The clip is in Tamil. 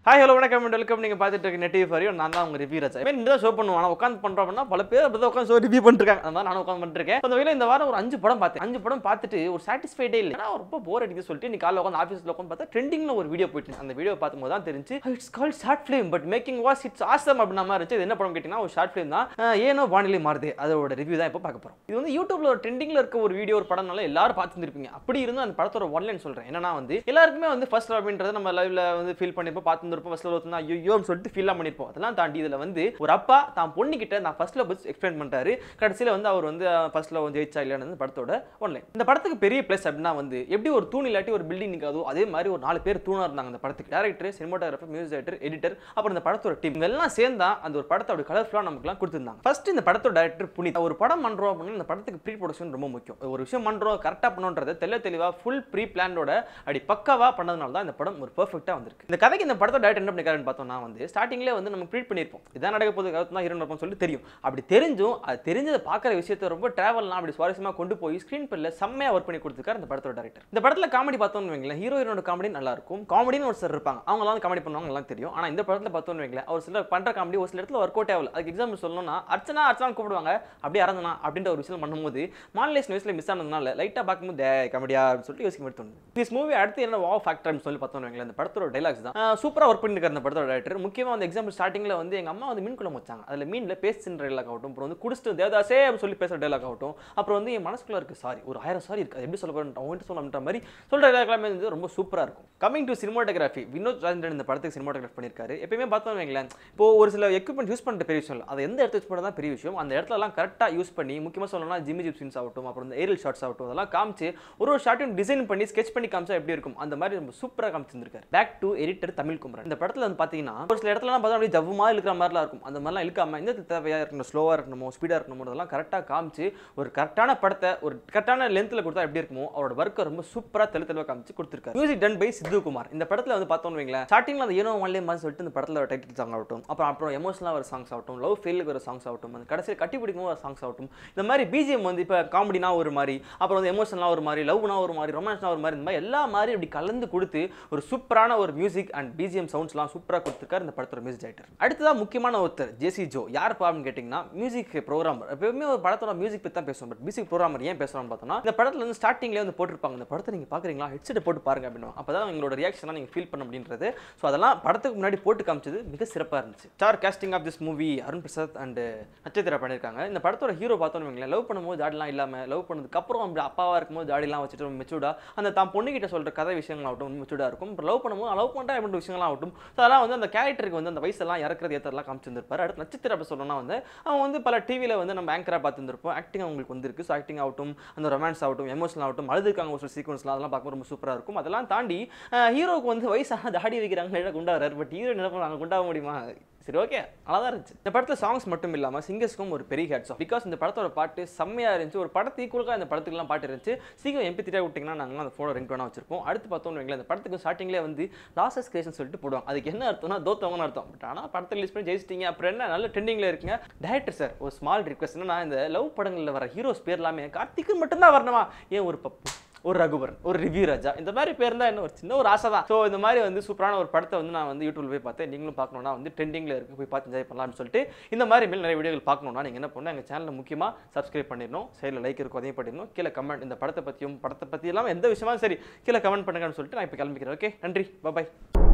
ஹாய் ஹலோ வணக்கம் வெல்கம் நீங்கள் பார்த்துட்டு இருக்க நெட்டிவ் ஃபாரியும் நான் தான் உங்கள் ரிவ்யூ ரச்சா இந்த தான் ஷோ பண்ணுவோம் ஆனால் உட்காந்து பண்ணுறோம் அப்படின்னா பல பேர் அப்படி தான் உட்காந்து ஷோ ரிவ்யூ பண்ணிருக்காங்க அந்த மாதிரி நானும் உட்காந்து பண்ணிருக்கேன் அந்த வகையில் இந்த வாரம் ஒரு அஞ்சு படம் பார்த்தேன் அஞ்சு படம் பார்த்துட்டு ஒரு சாட்டிஸ்ஃபைடே இல்லை ஏன்னா ரொம்ப போர் அடிக்குது சொல்லிட்டு நீ காலைல உட்காந்து ஆஃபீஸில் உட்காந்து பார்த்தா ட்ரெண்டிங்கில் ஒரு வீடியோ போயிட்டு அந்த வீடியோ பார்க்கும்போது தான் தெரிஞ்சு it's call short film but making was it's awesome அப்படின்ற மாதிரி இருந்துச்சு இது என்ன படம் கேட்டிங்கன்னா ஒரு ஷார்ட் ஃபிலிம் தான் அஹ் ஏனோ வானிலை மாறுது அதோட ரிவ்யூ தான் இப்போ பார்க்க போகிறோம் இது வந்து யூடியூப்ல ஒரு ட்ரெண்டிங்கில் இருக்க ஒரு வீடியோ ஒரு படம்னால எல்லாரும் பார்த்துருப்பீங்க அப்படி இருந்தும் அந்த படத்தோட ஒன்லைன் சொல்கிறேன் என்னன்னா வந்து எல்லாருக்குமே வந்து ஃபர்ஸ்ட் லவ் அப்படின்றத நம்ம லைவ்ல வந்து ஃபீல் பண்ணிருப்போம் பார்த்துருப்போம் ஃபர்ஸ்ட் லவ் வந்து ஐயோன்னு சொல்லிட்டு ஃபீல்லாம் பண்ணிருப்போம் அதெல்லாம் தாண்டி இதில் வந்து ஒரு அப்பா தான் பொண்ணு கிட்ட நான் ஃபர்ஸ்ட் லவ் பற்றி எக்ஸ்பிளைன் பண்ணுறாரு கடைசியில் வந்து அவர் வந்து ஃபர்ஸ்ட் லவ் ஜெயிச்சா இல்லைன்னு படத்தோட ஒன்லைன் இந்த படத்துக்கு பெரிய ப்ளஸ் அப்படின்னா வந்து எப்படி ஒரு தூண் இல்லாட்டி ஒரு பில்டிங் நிற்காதோ அதே மாதிரி ஒரு நாலு பேர் தூணா இருந்தாங்க அந்த படத்துக்கு director cinematographer music director editor அப்புறம் இந்த படத்தோட டீம் எல்லாம் சேர்ந்தா அந்த ஒரு படத்தை அப்படி கலர்ஃபுல்லாக நமக்குலாம் கொடுத்துருந்தாங்க ஃபர்ஸ்ட் இந்த படத்தோட டேரக்டர் புனித் ஒரு படம் பண்றோம் அப்படின்னா இந்த படத்துக்கு ப்ரீ ப்ரொடக்ஷன் ரொம்ப முக்கியம் ஒரு விஷயம் பண்றோம் கரெக்டாக பண்ணுன்றதை தெல்ல தெளிவா ஃபுல் ப்ரீ பிளானோட அப்படி பக்காவா பண்ணதுனால தான் இந்த படம் ஒரு பெர்ஃபெக்டாக வந்திருக்கு இந்த கதைக்கு இந்த படத்தோட டேரக்டர் என்ன பண்ணிருக்காருன்னு பார்த்தோம்னா வந்து ஸ்டார்டிங்லேயே வந்து நம்ம ப்ரீட் பண்ணியிருப்போம் இதான் நடக்க போகுது கருத்து தான் ஹீரோ நடப்போம் சொல்லி தெரியும் அப்படி தெரிஞ்சும் அது தெரிஞ்சதை பார்க்குற விஷயத்தை ரொம்ப டிராவல்லாம் அப்படி சுவாரஸ்யமாக கொண்டு போய் ஸ்க்ரீன் பில்ல செம்மையா ஒர்க் பண்ணி கொடுத்துருக்காரு இந்த படத்தோட டேரக்டர் இந்த படத்தில் காமெடி பார்த்தோம்னு வைங்களேன் ஹீரோ ஹீரோட காமெடி நல்லா இருக்கும் காமெடின்னு ஒரு சிலர் இருப்பாங்க அவங்களாம் காமெடி பண்ணுவாங்க எல்லாம் தெரியும் ஆனால் இந்த படத்தில் பார்த்தோம்னு வைங்களேன் ஒரு சிலர் பண்ற காமெடி ஒரு சில இடத்துல ஒர்க் அவுட் ஆகல அதுக்கு எக்ஸாம்பிள் சொல்லணும்னா அர்ச்சனா அர்ச்சனா கூப்பிடுவாங்க அப்படியே இறந்தனா அப்படின்ற ஒரு விஷயம் பண்ணும்போது மாநிலேஷன் வயசில் மிஸ் ஆனதுனால லைட்டாக பார்க்கும்போது டே காமெடியா அப்படின்னு சொல்லிட்டு யோசிக்க மாதிரி தோணுது திஸ் மூவி அடுத்து என்ன வா ஃபேக்டர்னு சொல்லி பார்த்தோம்னு வைங்களேன் இந்த படத்தோட டைலாக்ஸ் தான் சூப்பராக ஒர்க் பண்ணிருக்காரு இந்த படத்தோட டேரக்டர் முக்கியமாக அந்த எக்ஸாம்பிள் ஸ்டார்டிங்கில் வந்து எங்கள் அம்மா வந்து மீன் குழம்பு வச்சாங்க அதில் மீனில் பேசுன்ற டைலாக் ஆகட்டும் அப்புறம் வந்து குடிச்சிட்டு தேவதாசே அப்படின்னு சொல்லி பேசுகிற டைலாக் ஆகட்டும் அப்புறம் வந்து என் மனசுக்குள்ள இருக்கு சாரி ஒரு ஆயிரம் சாரி இருக்கு அது எப்படி சொல்ல போகிறேன் அவங்ககிட்ட சொல்லணுன்ற மாதிரி சொல்கிற டைலாக் எல்லாமே வந்து ரொம்ப சூப்பராக இருக்கும் coming to cinematography Vinoth Rajendran இந்த படத்துக்கு சினிமாட்டோகிராஃபி பண்ணியிருக்காரு எப்பயுமே பார்த்தோம் வைங்களேன் இப்போ ஒரு சில எக்யூப்மெண்ட் யூஸ் பண்ணுற பெரிய விஷயம் இல்லை அதை எந்த இடத்துல யூஸ் பண்ணுறது தான் பெரிய விஷயம் அந்த இடத்துலலாம் கரெக்டாக யூஸ் பண்ணி முக்கியமாக சொல்லணும்னா ஜிம்மி ஜிப் சீன்ஸ் ஆகட்டும் அப்புறம் இந்த ஏரியல் ஷாட்ஸ் ஆகட்டும் அதெல்லாம் காமிச்சு ஒரு ஒரு ஷாட்டையும் டிசைன் பண்ணி ஸ்கெச் பண்ணி காமிச்சா எப்படி இருக்கும் அந்த மாதிரி ரொம்ப சூப்பராக காமிச்சிருக்காரு back to editor Tamil Kumaran இந்த படத்தில் வந்து பார்த்தீங்கன்னா ஒரு சில இடத்துலலாம் பார்த்தா அப்படியே ஜவ்வு மாதிரி இருக்கிற மாதிரிலாம் இருக்கும் அந்த மாதிரிலாம் இழுக்காம இந்த தேவையாக இருக்கணும் ஸ்லோவாக இருக்கணுமோ ஸ்பீடாக இருக்கணுமோ அதெல்லாம் கரெக்டாக காமிச்சு ஒரு கரெக்டான படத்தை ஒரு கரெக்டான லென்த்தில் கொடுத்தா எப்படி இருக்குமோ அவரோட ஒர்க்கை ரொம்ப சூப்பராக தெளி தெளிவாக காமிச்சு கொடுத்துருக்காரு music done by Siddhu Kumar இந்த படத்தில் வந்து பார்த்தோம்னு வைங்களேன் ஸ்டார்டிங்கில் அந்த ஏனோ ஒன்லே மாதிரி சொல்லிட்டு இந்த படத்தில் டைட்டில் சாங் ஆகட்டும் அப்புறம் அப்புறம் எமோஷனலாக வர சாங்ஸ் ஆகட்டும் லவ் ஃபெயிலுக்கு வர சாங்ஸ் ஆகட்டும் அந்த கடைசியில் கட்டி பிடிக்கும் வர சாங்ஸ் ஆகட்டும் இந்த மாதிரி பிஜிஎம் வந்து இப்போ காமெடினா ஒரு மாதிரி அப்புறம் வந்து எமோஷனலாக ஒரு மாதிரி லவ்னா ஒரு மாதிரி ரொமான்ஸ்னா ஒரு மாதிரி இந்த மாதிரி எல்லா மாதிரி இப்படி கலந்து கொடுத்து ஒரு சூப்பரான ஒரு மியூசிக் அண்ட் பிஜிஎம் சவுண்ட்ஸ்லாம் சூப்பராக கொடுத்துருக்காரு இந்த படத்தோட மியூசிக் டைரக்டர் அடுத்ததாக முக்கியமான ஒருத்தர் ஜேசி ஜோ யார் பாப்னு கேட்டிங்கன்னா மியூசிக் ப்ரோக்ராமர் எப்பவுமே ஒரு படத்தோட மியூசிக் பற்றி தான் பேசுவோம் பட் மியூசிக் ப்ரோக்ராமர் ஏன் பேசுகிறோம்னு பார்த்தோம்னா இந்த படத்தில் வந்து ஸ்டார்டிங்லேயே வந்து போட்டிருப்பாங்க இந்த படத்தை நீங்கள் பார்க்குறீங்களா ஹெட்செட் போட்டு பாருங்க அப்படின்னு அப்போ தான் எங்களோட ரியாக்ஷனாக நீங்கள் ஃபீல் பண்ண அப்படின்றது ஸோ அதெல்லாம் படத்துக்கு முன்னாடி போட்டு காமிச்சது மிக சிறப்பாக இருந்துச்சு star casting of this movie Arun Prasad and Nakshatra பண்ணியிருக்காங்க இந்த படத்தோட ஹீரோ பார்த்தோன்னு வைங்களேன் லவ் பண்ணும்போது ஜாடிலாம் இல்லாமல் லவ் பண்ணதுக்கு அப்புறம் அப்படி அப்பாவாக இருக்கும்போது ஜாடிலாம் வச்சுட்டு மெச்சூர்டா அந்த தான் பொண்ணுகிட்ட சொல்கிற கதை விஷயங்களாகட்டும் மெச்சூர்டாக இருக்கும் அப்புறம் லவ் பண்ணும்போது லவ் பண்ணுறா அப்படின்ற விஷயங்களாம் ஆகட்டும் ஸோ அதெல்லாம் வந்து அந்த கேரக்டருக்கு வந்து அந்த வயசெல்லாம் இறக்குறது ஏற்றலாம் காமிச்சிருந்திருப்பாரு அடுத்து நட்சத்திரம் அப்படி சொல்லணும்னா வந்து அவன் வந்து பல டிவியில் வந்து நம்ம ஆங்கராக பார்த்துருப்போம் ஆக்டிங் அவங்களுக்கு வந்திருக்கு ஸோ ஆக்டிங் ஆகட்டும் அந்த ரொமான்ஸ் ஆகட்டும் எமோஷனல் ஆகட்டும் அழுதுருக்காங்க ஒரு சில சீக்வன்ஸ்லாம் அதெல்லாம் பார்க்கும்போது ரொம்ப சூப்பராக இருக்கும் அதெல்லாம் தாண்டி ஹீரோக்கு வந்து வயசான தாடி வைக்கிறாங்க இல்லை குண்டாகிறார் பட் ஹீரோ என்ன நாங்கள் குண்டாக முடியுமா சரி ஓகே நல்லா தான் இருந்துச்சு இந்த படத்தில் சாங்ஸ் மட்டும் இல்லாமல் சிங்கர்ஸ்க்கும் ஒரு பெரிய ஹேட்ஸ் ஆஃப் பிகாஸ் இந்த படத்தோட பாட்டு செம்மையாக இருந்துச்சு ஒரு படத்து ஈக்குவலாக இந்த படத்துக்குலாம் பாட்டு இருந்துச்சு சீக்கிரம் எம்பி திட்டா விட்டிங்கன்னா நாங்கள் அந்த ஃபோனை ரிங் பண்ணால் வச்சிருப்போம் அடுத்து பார்த்தோம்னு வைங்களேன் இந்த படத்துக்கு ஸ்டார்டிங்லேயே வந்து லாசஸ் கிரியேஷன் சொல்லிட்டு போடுவாங்க அதுக்கு என்ன அர்த்தம்னா தோத்தவங்கன்னு அர்த்தம் பட் ஆனால் படத்தை ரிலீஸ் பண்ணி ஜெயிச்சிட்டீங்க அப்புறம் என்ன நல்ல ட்ரெண்டிங்கில் இருக்குங்க டேரக்டர் சார் ஒரு ஸ்மால் ரிக்வஸ்ட் என்னன்னா இந்த லவ் படங்களில் வர ஹீரோஸ் பேர் எல்லாமே கார்த்திக்கு மட்டும்தான் வரணுமா ஏன் ஒரு பப்பு ஒரு ரகுவரன் ஒரு ரிவ்யூ ராஜா இந்த மாதிரி பேர் தான் என்ன ஒரு சின்ன ஒரு ஆசை தான் ஸோ இந்த மாதிரி வந்து சூப்பரான ஒரு படத்தை வந்து நான் வந்து யூடியூப்ல போய் பார்த்தேன் நீங்களும் பார்க்கணும்னா வந்து ட்ரெண்டிங்கில் இருக்கு போய் பார்த்து என்ஜாய் பண்ணலாம்னு சொல்லிட்டு இந்த மாதிரி மேல் நிறைய வீடியோகள் பார்க்கணும்னா நீங்கள் என்ன பண்ணணும் எங்கள் சேனலில் முக்கியமாக சப்ஸ்கிரைப் பண்ணிடணும் சைடில் லைக் இருக்கும் அதையும் பண்ணிடணும் கீழே கமெண்ட் இந்த படத்தை பற்றியும் படத்தை பற்றி எல்லாம் எந்த விஷயமா சரி கீழே கமெண்ட் பண்ணுங்கன்னு சொல்லிட்டு நான் இப்போ கிளம்பிக்கிறேன் ஓகே நன்றி பாய்